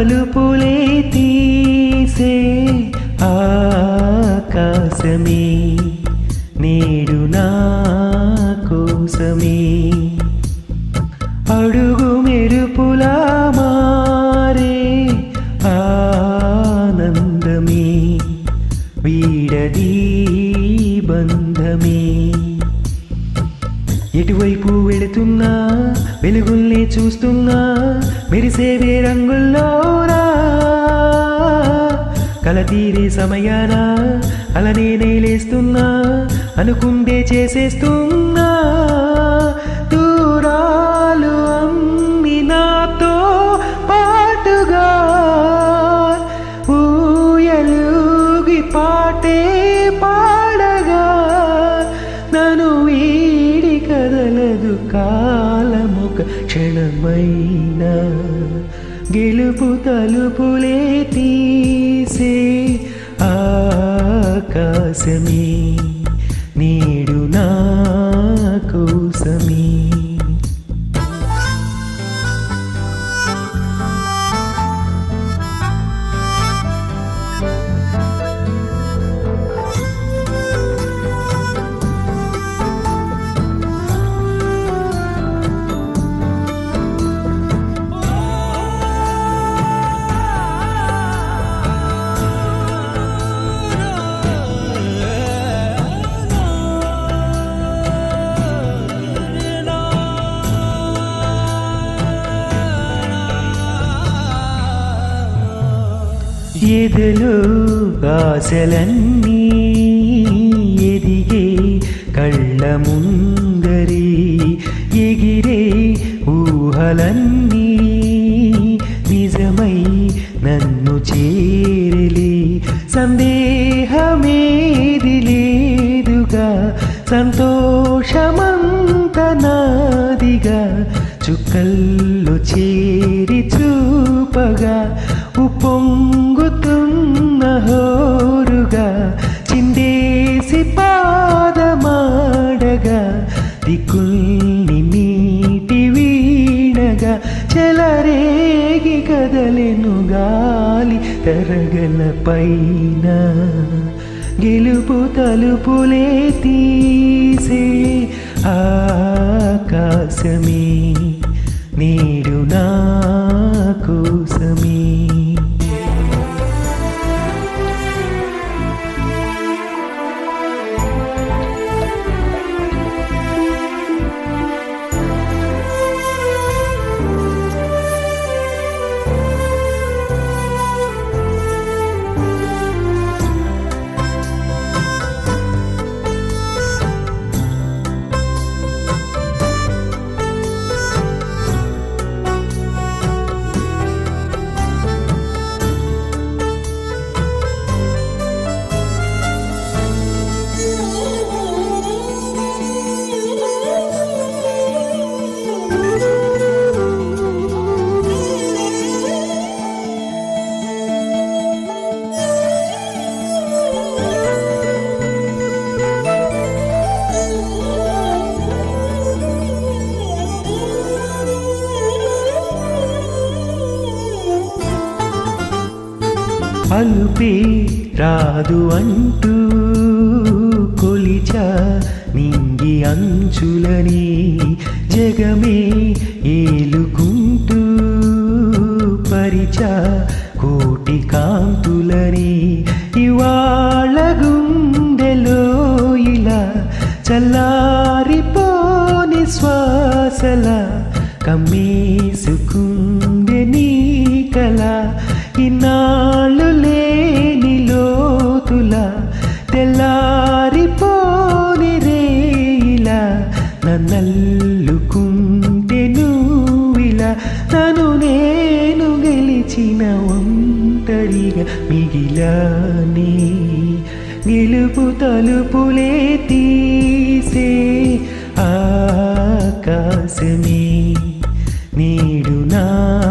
తలుపులే తీసే ఆకాశమే నేడు నా కోసమే అడుగు మెరుపులా మారే ఆనందమే వీడది బంధమే ఎటువైపు వెళుతున్నా వెలుగుల్ని చూస్తున్నా మెరిసేవే రంగుల్లోనా కల తీరే సమయాన అల నేనే లేస్తున్నా అనుకుందే చేసేస్తున్నా దూరాలు అమ్మి నాతో పాటుగా ఊయలుగి పాటే పాడగా నన్ను వీడి కదలదు కాలముక క్షణమైన గెలుపు తలుపులే తీసే ఆకాశమే నేడు నా కోసమే ఎదలో ఆశలన్నీ ఎదిగే కళ్ళ ముందరి ఎగిరే ఊహలన్నీ నిజమై నన్ను చేరలే సందేహమేది లేదుగా సంతోషమంత నాదిగా చుక్కల్లో చేరి చూపగా ఉప్పొంగుతున్న హోరుగా చిందేసి పాదమాడగా దిక్కుల్ని నీటి వీణగా చెలరేగి కదలెను గాలి తరగల పైన గెలుపు తలుపులే తీసే ఆకాశమే నేడు నా కోసమే అలుపే రాదు అంటూ కొలిచ నింగి అంచులని జగమే ఏలుకుంటూ పరిచ కోటి కాంతులని ఇవాళ గుండెలో ఇలా చల్లారిపోని శ్వాసల కమ్మేసుకుందే నీ కల ఇన్నాళ్ళు లేని లోతుల తెల్లారిపోని రేయిలా నన్నల్లుకుంటే నువ్విలా నన్ను నేను గెలిచిన ఒంటరిగా మిగిలాని గెలుపు తలుపులే తీసే ఆకాశమే నేడు నా